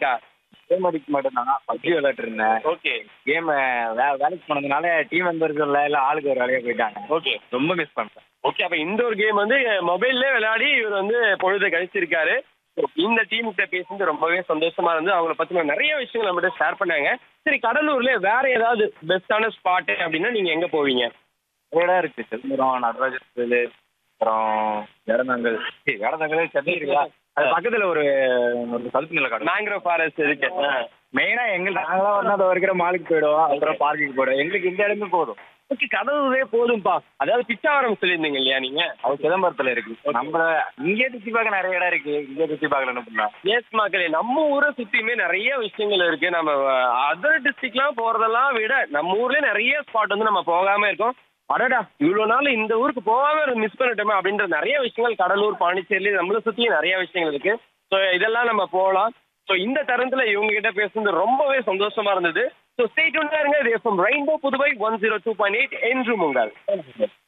இருக்கா கேம் அடிக்க மட்டும்தான் பப்ஜி விளையாட்டு இருந்தேன் ஓகே கேம் வேலைக்கு போனதுனால டீம் மெம்பர்ஸ் இல்லை இல்லை ஆளுக்கு ஒரு வேலையா போயிட்டாங்க ஓகே ரொம்ப மிஸ் பண்றேன் ஓகே அப்ப இந்த ஒரு கேம் வந்து மொபைல்ல விளையாடி இவர் வந்து பொழுது கழிச்சிருக்காரு இந்த டீம் கிட்ட பேசுறது ரொம்பவே சந்தோஷமா இருந்து அவங்கள பத்தின நிறைய விஷயங்கள் நம்மகிட்ட ஷேர் பண்ணாங்க சரி கடலூர்ல வேற ஏதாவது பெஸ்டான ஸ்பாட் அப்படின்னா நீங்க எங்க போவீங்க நிறைய இடம் இருக்கு செல்லுரம் நடராஜர் கோயில் அப்புறம் வேடந்தாங்கல் சரி, வேடந்தாங்கல் சென்னை இருக்குல்ல அது பக்கத்துல ஒரு ஒரு சதுப்பு நில கடை மேங்க்ரோவ் ஃபாரஸ்ட் இருக்கு மெயினா எங்க நாங்களாம் வந்து அதை வரைக்கிற மாலுக்கு போயிடுவோம் அப்புறம் பார்க்கிங் போயிடுவோம் எங்களுக்கு இந்த இடமே போதும் ஓகே கடலூரே போதும்பா அதாவது பிச்சாவரம் சொல்லியிருந்தீங்க இல்லையா நீங்க அது சிதம்பரத்துல இருக்கு நம்ம இங்கே சுத்தி பார்க்க நிறைய இடம் இருக்கு இங்கே சுத்தி பார்க்கலன்னு பண்ணா எஸ் மக்களே நம்ம ஊரை சுத்தியுமே நிறைய விஷயங்கள் இருக்கு நம்ம அதர் டிஸ்ட்ரிக்ட்லாம் போறதெல்லாம் விட நம்ம ஊர்லயே நிறைய ஸ்பாட் வந்து நம்ம போகாம இருக்கோம் அடடா இவ்வளவு நாள் இந்த ஊருக்கு போகாம மிஸ் பண்ணிட்டோமே அப்படின்ற நிறைய விஷயங்கள் கடலூர் பாண்டிச்சேரியில நம்மளை சுத்தியும் நிறைய விஷயங்கள் இருக்கு ஸோ இதெல்லாம் நம்ம போகலாம் ஸோ இந்த தருணத்துல இவங்க கிட்ட பேசுறது ரொம்பவே சந்தோஷமா இருந்தது ஸோ ஸ்டேட் இருங்க இது FM rainbow Puduvai one zero two point eight என்றும் உங்கள்